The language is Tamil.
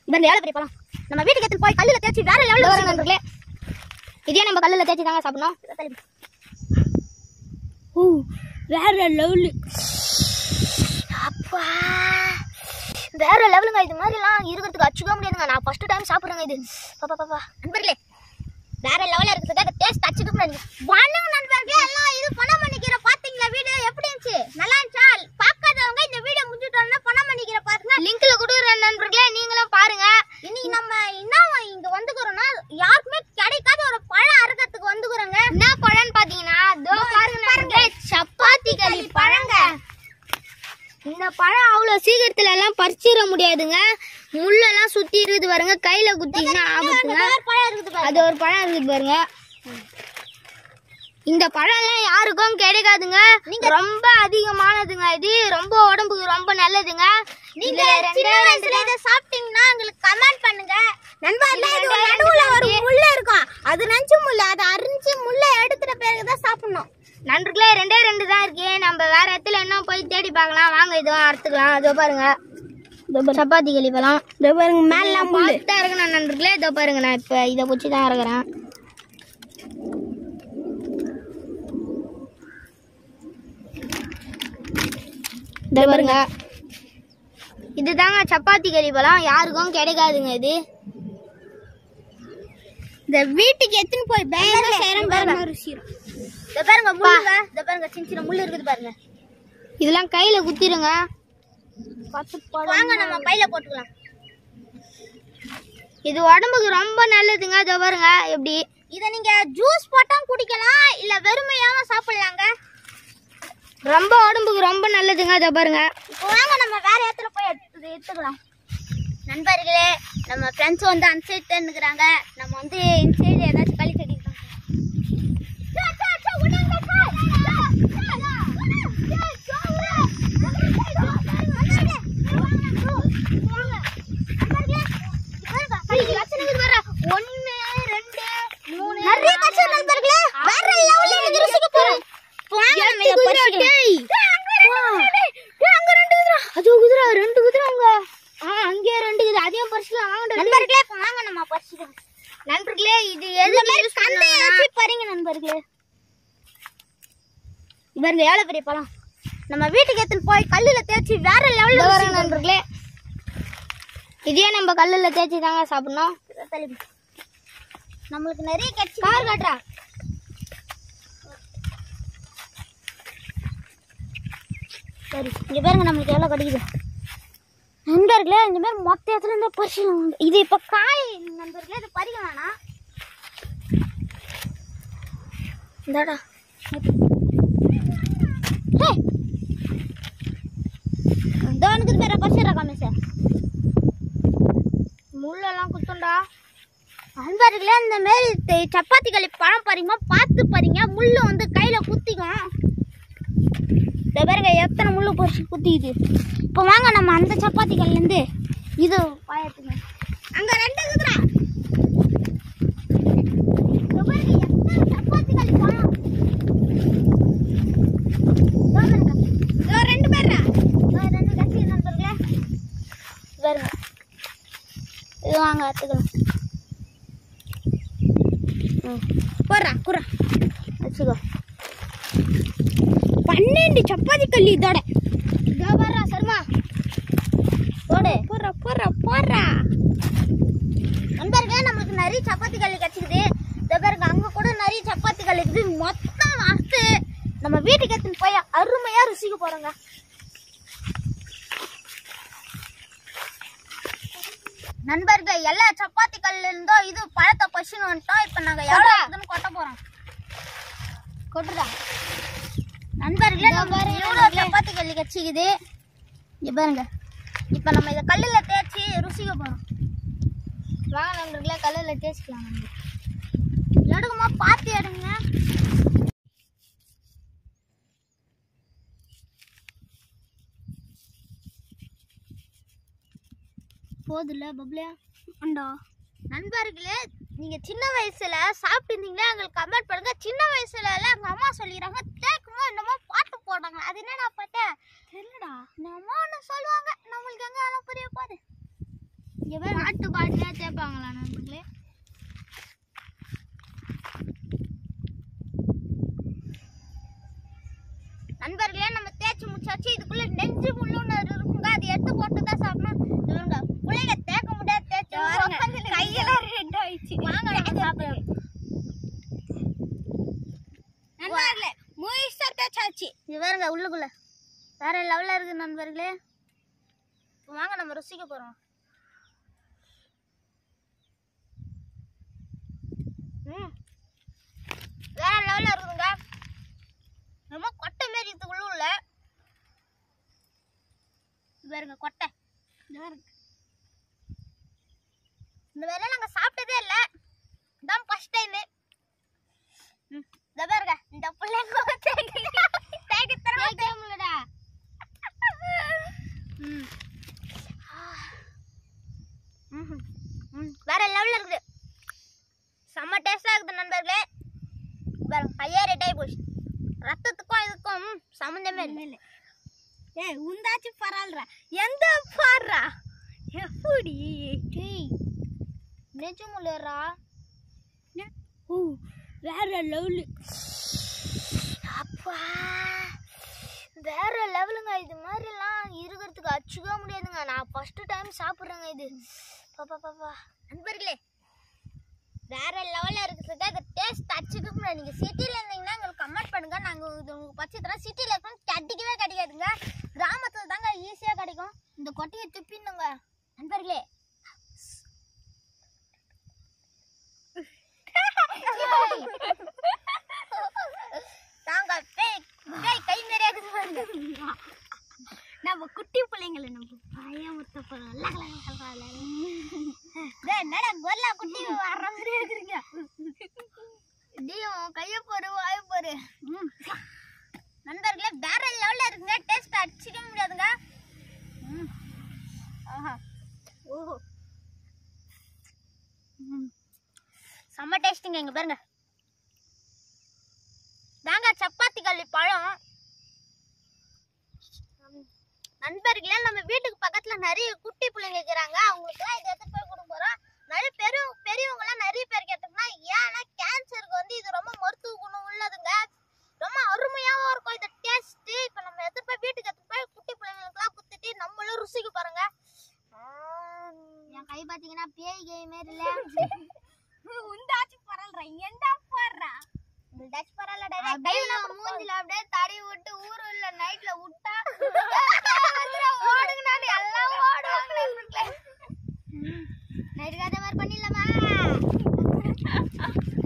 இந்த எவ்வளவு பெரிய பழம் நம்ம வீட்டுக்கு எடுத்து போய் கல்லுல தேய்ச்சி வேற லெவல்ல வர நண்பர்களே இதே நம்ம கல்லுல தேய்ச்சி தாங்க சாப்பிடணும் ஊ வேற லெவலு அப்பா வேற லெவலுங்க இது மாதிரிலாம் இருக்கிறதுக்கு அச்சுக்க முடியாதுங்க நான் ஃபர்ஸ்ட் டைம் சாப்பிட்றேங்க இது பாப்பா பாப்பா நண்பர்களே வேற லெவல்ல இருக்குது அந்த டேஸ்ட் அச்சுக்க முடியாது வாங்க நண்பர்களே எல்லாம் இது பணம் பண்ணிக்கிற பாத்தீங்களா வீடியோ எப்படி இருந்துச்சு நல்லா இருந்துச்சா பார்க்காதவங்க இந்த வீடியோ முடிஞ்சிட்டோம்னா பணம் பண்ணிக்கிற பாருங்க லிங்க்ல கொடுக்குறேன் நண்பர்களே நீங்களும் பாருங்க இன்னைக்கு நம்ம என்ன இங்க வந்துக்கிறோம்னா யாருக்குமே கிடைக்காத ஒரு பழம் அறுக்கிறதுக்கு வந்துக்கிறோங்க என்ன பழம்னு பாத்தீங்கன்னா இதோ பாருங்க நண்பர்களே சப்பாத்தி களி பழங்க இந்த பழம் அவ்வளோ சீக்கிரத்துல எல்லாம் பறிச்சிட முடியாதுங்க முள்ளெல்லாம் சுத்தி இருக்குது பாருங்க கையில குத்திங்கன்னா ஆபத்துங்க அது ஒரு பழம் இருக்குது பாருங்க இந்த பழம்லாம் யாருக்கும் கிடைக்காதுங்க ரொம்ப அதிகமானதுங்க இது ரொம்ப உடம்புக்கு ரொம்ப நல்லதுங்க நீங்க சின்ன வயசுல இதை சாப்பிட்டீங்கன்னா எங்களுக்கு கமெண்ட் பண்ணுங்க நண்பர்களே இது ஒரு நடுவுல ஒரு முள்ள இருக்கும் அது நஞ்சு முள்ள அதை அரிஞ்சு முள்ள எடுத்துட்ட பிறகு தான் சாப்பிடணும் நண்பர்களே ரெண்டே ரெண்டு தான் இருக்கு நம்ம வேற இடத்துல என்ன போய் தேடி பார்க்கலாம் வாங்க இதுவும் அறுத்துக்கலாம் இதோ பாருங்க சப்பாத்தி கழிப்பலாம் இதோ பாருங்க மேல பார்த்து தான் இறக்கணும் நண்பர்களே இதோ பாருங்க நான் இப்போ இதை பிடிச்சி தான் இறக்குறேன் இதோ பாருங்க இதுதாங்க சப்பாத்தி கறிப்பழம் யாருக்கும் கிடைக்காதுங்க இது இந்த வீட்டுக்கு எத்தனை போய் பேங்க சேரம் பாருங்க இந்த பாருங்க முள்ளுங்க இந்த பாருங்க சின்ன சின்ன முள்ளு இருக்குது பாருங்க இதெல்லாம் கையில குத்திடுங்க வாங்க நம்ம பையில போட்டுக்கலாம் இது உடம்புக்கு ரொம்ப நல்லதுங்க இதோ பாருங்க எப்படி இதை நீங்க ஜூஸ் போட்டும் குடிக்கலாம் இல்ல வெறுமையாவும் சாப்பிடலாங்க ரொம்ப உடம்புக்கு ரொம்ப நல்லதுங்க இதோ பாருங்க இப்போ வாங்க நம்ம வேற இடத்துல போய் எடுத்து எடுத்துக்கலாம் நண்பர்களே நம்ம ஃப்ரெண்ட்ஸ் வந்து அந்த சைடு தெரிஞ்சுக்கிறாங்க நம்ம வந்து இந்த சைடு ஏதாச்சும் களி செடி ஒன்னு ரெண்டு மூணு நிறைய கட்சி நண்பர்களே வேற லெவல்ல எனக்கு ருசிக்க போறோம் வாங்க நம்ம இத பறிச்சுக்கலாம் அங்க ரெண்டு குதிரை அது குதிரை ரெண்டு குதிரை அங்க ஆ அங்கே ரெண்டு குதிரை அதையும் பறிச்சுக்கலாம் வாங்க நண்பர்களே வாங்க நம்ம பறிச்சுக்கலாம் நண்பர்களே இது எது யூஸ் பண்ணலாம் பாருங்க நண்பர்களே இவருங்க எவ்வளவு பெரிய பழம் நம்ம வீட்டுக்கு எடுத்துட்டு போய் கல்லுல தேய்ச்சி வேற லெவல்ல வர நண்பர்களே இதே நம்ம கல்லுல தேய்ச்சி தாங்க சாப்பிடணும் நம்மளுக்கு நிறைய கட்சி கார் காட்டுறா சரி இங்க பாருங்க நம்மளுக்கு எவ்வளவு கிடைக்குது நண்பர்களே இந்த மாதிரி மொத்த இடத்துல இருந்து பறிச்சுக்கலாம் இது இப்ப காய் நண்பர்களே இது பறிக்க வேணாம் இந்தாடா ஹே இதோ எனக்கு பேர பறிச்சுடா காமிச முள்ளெல்லாம் குத்துண்டா நண்பர்களே இந்த மாரி தெ- சப்பாத்தி களி பழம் பாருங்க பார்த்து பாருங்க முள்ளு வந்து கையில குத்திக்கும் இந்த பாருங்க எத்தனை முள்ளு பொறிச்சு குத்திக்குது இப்போ வாங்க நம்ம அந்த சப்பாத்தி கல்லேருந்து இது பாயத்துங்க அங்க ரெண்டு இருக்குதுடா இதோ பாருங்க, எத்தனை சப்பாத்தி களி பழம். இதோ பாருங்க. இதோ ரெண்டு பேர்ரா. இதோ ரெண்டு கட்சி நண்பர்களே. இது பாருங்க. இது வாங்க எடுத்துக்கலாம் ம் போடுறா குறா வச்சுக்கோ பன்னெண்டு சப்பாத்தி கல்லி இதோட இதோ வர்றா சர்மா போடு போடுறா போடுறா போடுறா நண்பர்களே நம்மளுக்கு நிறைய சப்பாத்தி கல்லி கிடச்சிக்குது இதோ பாருங்க அங்கே கூட நிறைய சப்பாத்தி கல்லி இருக்குது மொத்தம் அறுத்து நம்ம வீட்டுக்கு எடுத்துன்னு போய் அருமையா ருசிக்க போறோங்க நண்பர்கள் எல்லா சப்பாத்தி கல்ல இருந்தோ இது பழத்தை பசுன்னு வந்துட்டோம் இப்போ நாங்க எவ்வளோ இருக்குதுன்னு கொட்ட போறோம் கொட்டுதா நண்பர்களே நம்ம எவ்வளோ சப்பாத்தி கல்லி கச்சிக்குது இங்க பாருங்க இப்போ நம்ம இதை கல்லில் தேய்ச்சி ருசிக்க போறோம் வாங்க நண்பர்களே கல்லில் தேய்ச்சிக்கலாம் நம்ம எடுக்குமா பார்த்து எடுங்க போதுல பப்ளியா அண்டா நண்பர்களே நீங்க சின்ன வயசுல சாப்பிட்டுருந்தீங்களா எங்களுக்கு கமெண்ட் பண்ணுங்க சின்ன வயசுல எல்லாம் எங்க அம்மா சொல்லிடுறாங்க கேட்குமோ என்னமோ பாட்டு போடுறாங்க அது என்னடா பாட்டு தெரியலடா என்னமோ ஒன்று சொல்லுவாங்க நம்மளுக்கு எங்க அதெல்லாம் புரிய போகுது இங்க பாருங்க பாட்டு பாடினா தேய்ப்பாங்களா நண்பர்களே நண்பர்களே நம்ம தேய்ச்சி முடிச்சாச்சு இதுக்குள்ள நெஞ்சு முள்ளுன்னு இருக்குங்க அது எடுத்து போட்டு தான் சாப்பிடணும் இவங்க பிள்ளைங்க தேய்க்க முடியாது தேய்ச்சி கையெல்லாம் ரெட் ஆயிடுச்சு வாங்க நம்ம சாப்பிடலாம் நண்பர்களே முயற்சா தேய்ச்சாச்சு இது வேறுங்க உள்ளுக்குள்ள வேற லெவலில் இருக்கு நண்பர்களே இப்ப வாங்க நம்ம ருசிக்க போறோம் ம் வேற லெவலில் இருக்குதுங்க ரொம்ப கொட்டை மாரி இது உள்ள உள்ள இது பாருங்க கொட்டை இது பாருங்க இந்த வேலை நாங்கள் சாப்பிட்டதே இல்லை இதான் ஃபர்ஸ்ட் டைமு இந்த பாருங்க இந்த பிள்ளைங்க தேடி தரமாட்டா ம் ம்ஹும். ம் வேற லெவலில் இருக்குது செம்ம டேஸ்டாக இருக்குது நண்பர்களே பாருங்க கையே ரெட் ஆகி போச்சு ரத்தத்துக்கும் இதுக்கும் ம், சம்மந்தமே இல்லை ஏய் உந்தாச்சு பரவாயில்ல எந்த பாடுறா எப்படி டேய் நிஜமுல்லரா ஓ வேற லெவலு அப்பா வேற லெவலுங்க இது மாதிரிலாம் இருக்கிறதுக்கு அச்சுக்க முடியாதுங்க நான் ஃபர்ஸ்ட் டைம் சாப்பிட்றேங்க இது பாப்பா பாப்பா நண்பர்களே வேற லெவலில் இருக்கிறது அது டேஸ்ட் அச்சுக்க முடியாது நீங்கள் சிட்டியில் இருந்தீங்கன்னா எங்களுக்கு கமெண்ட் பண்ணுங்க நாங்கள் இது உங்களுக்கு பச்சை தரோம் சிட்டியில் இருக்கோம் கிடைக்கவே கிடைக்காதுங்க கிராமத்தில் தாங்க ஈஸியாக கிடைக்கும் இந்த கொட்டையை துப்பிடணுங்க நண்பர்களே தாங்க பேய் பேய் கை நிறைய நம்ம குட்டி பிள்ளைங்களை நம்ம பயமுத்த போறோம் என்னடா கொல்லா குட்டி வர்ற மாதிரி இருக்கிறீங்க நீயும் கைய போரு வாய போரு நண்பர்களே வேற லெவல்ல இருக்குங்க டேஸ்ட் அடிச்சிக்க முடியாதுங்க ம். ஆஹா ஓஹோ ம். செம்ம டேஸ்ட்டுங்க இங்க பாருங்க தாங்க சப்பாத்தி கல்லி பழம் ம். நண்பர்களே நம்ம வீட்டுக்கு பக்கத்துல நிறைய குட்டி பிள்ளைங்க இருக்கிறாங்க அவங்களுக்குலாம் இதை எடுத்து போய் கொடுக்க போறோம் நிறைய பெரிய பெரியவங்கலாம் நிறைய பேர் கேட்டோம்னா ஏன்னா கேன்சருக்கு வந்து இது ரொம்ப மருத்துவ குணம் உள்ளதுங்க ரொம்ப அருமையாவும் இருக்கும் இந்த டேஸ்ட் இப்போ நம்ம எடுத்து போய் வீட்டுக்கு எடுத்து போய் குட்டி பிள்ளைங்களுக்குலாம் குத்திட்டு நம்மளும் ருசிக்கு பாருங்க என் கை பாத்தீங்கன்னா பேய் கை மாரி இல்ல உண்டாச்சு பரல்றா எண்டா போடுறா உண்டாச்சு பரலடா கையில மூஞ்சில அப்படியே தடி விட்டு ஊரு இல்ல நைட்ல விட்டா ஓடுங்க நான் எல்லாம் ஓடுவாங்க நைட்டு கதை மாதிரி பண்ணிடலாமா